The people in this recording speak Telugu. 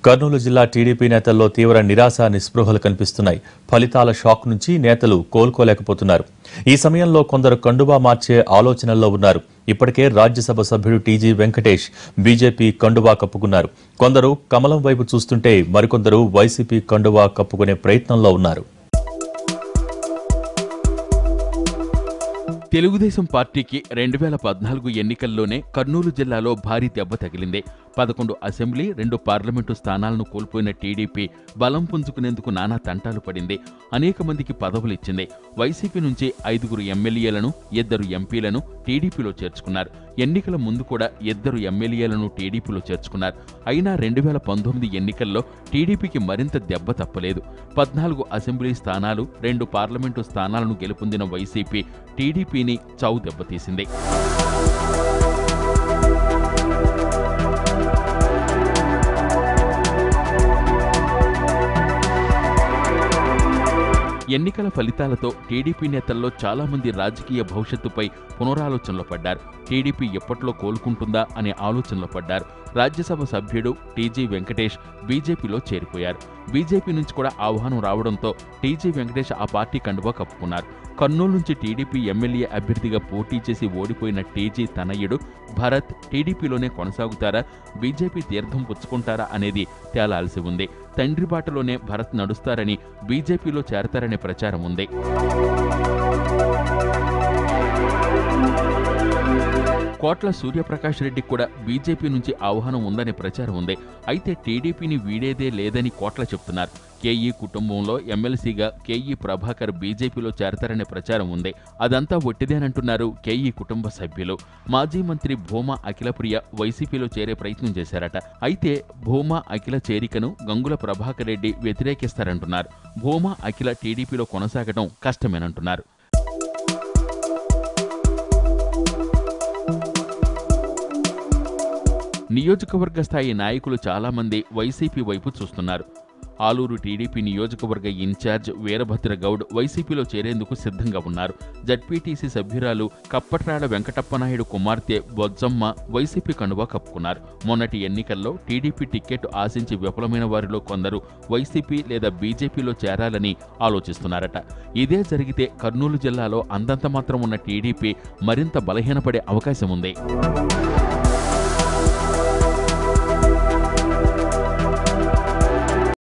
కర్నూలు జిల్లా టీడీపీ నేతల్లో తీవ్ర నిరాశ నిస్పృహలు కనిపిస్తున్నాయి ఫలితాల షాక్ నుంచి నేతలు కోలుకోలేకపోతున్నారు ఈ సమయంలో కొందరు కండువా మార్చే ఆలోచనల్లో ఉన్నారు ఇప్పటికే రాజ్యసభ సభ్యుడు టీజీ వెంకటేష్ బీజేపీ కండువా కప్పుకున్నారు కొందరు కమలం వైపు చూస్తుంటే మరికొందరు వైసీపీ కండువా కప్పుకునే ప్రయత్నంలో ఉన్నారు తెలుగుదేశం పార్టీకి రెండు వేల పద్నాలుగు ఎన్నికల్లోనే కర్నూలు జిల్లాలో భారీ దెబ్బ తగిలింది పదకొండు అసెంబ్లీ రెండు పార్లమెంటు స్థానాలను కోల్పోయిన టీడీపీ బలం పుంజుకునేందుకు నానా తంటాలు పడింది అనేక మందికి పదవులు ఇచ్చింది వైసీపీ నుంచి ఐదుగురు ఎమ్మెల్యేలను ఇద్దరు ఎంపీలను టీడీపీలో చేర్చుకున్నారు ఎన్నికల ముందు కూడా ఇద్దరు ఎమ్మెల్యేలను టీడీపీలో చేర్చుకున్నారు అయినా రెండు వేల పంతొమ్మిది ఎన్నికల్లో టీడీపీకి మరింత దెబ్బ తప్పలేదు పద్నాలుగు అసెంబ్లీ స్థానాలు రెండు పార్లమెంటు స్థానాలను గెలుపొందిన వైసీపీ టీడీపీని చౌ దెబ్బతీసింది ఎన్నికల ఫలితాలతో టీడీపీ నేతల్లో చాలా మంది రాజకీయ భవిష్యత్తుపై పునరాలోచనలో పడ్డారు టీడీపీ ఎప్పట్లో కోలుకుంటుందా అనే ఆలోచనలో పడ్డారు రాజ్యసభ సభ్యుడు టీజీ వెంకటేష్ బీజేపీలో చేరిపోయారు బీజేపీ నుంచి కూడా ఆహ్వానం రావడంతో టీజీ వెంకటేష్ ఆ పార్టీ కండువా కప్పుకున్నారు కర్నూలు నుంచి టీడీపీ ఎమ్మెల్యే అభ్యర్థిగా పోటీ చేసి ఓడిపోయిన టీజీ తనయుడు భరత్ టీడీపీలోనే కొనసాగుతారా బీజేపీ తీర్థం పుచ్చుకుంటారా అనేది తేలాల్సి ఉంది తండ్రి బాటలోనే భరత్ నడుస్తారని బీజేపీలో చేరతారనే ప్రచారం ఉంది కోట్ల సూర్యప్రకాష్ రెడ్డికి కూడా బీజేపీ నుంచి ఆహ్వానం ఉందనే ప్రచారం ఉంది అయితే టీడీపీని వీడేదే లేదని కోట్ల చెప్తున్నారు కేఈ కుటుంబంలో ఎమ్మెల్సీగా కేఈ ప్రభాకర్ బీజేపీలో చేరతారనే ప్రచారం ఉంది అదంతా ఒట్టిదేనంటున్నారు కేఈ కుటుంబ సభ్యులు మాజీ మంత్రి భూమా అఖిలప్రియ వైసీపీలో చేరే ప్రయత్నం చేశారట అయితే భూమా అఖిల చేరికను గంగుల ప్రభాకర్ రెడ్డి వ్యతిరేకిస్తారంటున్నారు భూమా అఖిల టీడీపీలో కొనసాగడం కష్టమేనంటున్నారు నియోజకవర్గ స్థాయి నాయకులు చాలామంది వైసీపీ వైపు చూస్తున్నారు ఆలూరు టీడీపీ నియోజకవర్గ ఇన్ఛార్జ్ వీరభద్ర గౌడ్ వైసీపీలో చేరేందుకు సిద్ధంగా ఉన్నారు జడ్పీటీసీ సభ్యురాలు కప్పట్రాడ వెంకటప్పనాయుడు కుమార్తె బొజ్జమ్మ వైసీపీ కండువా కప్పుకున్నారు మొన్నటి ఎన్నికల్లో టీడీపీ టికెట్ ఆశించి విఫలమైన వారిలో కొందరు వైసీపీ లేదా బీజేపీలో చేరాలని ఆలోచిస్తున్నారట ఇదే జరిగితే కర్నూలు జిల్లాలో అందంత మాత్రం ఉన్న టీడీపీ మరింత బలహీనపడే అవకాశం ఉంది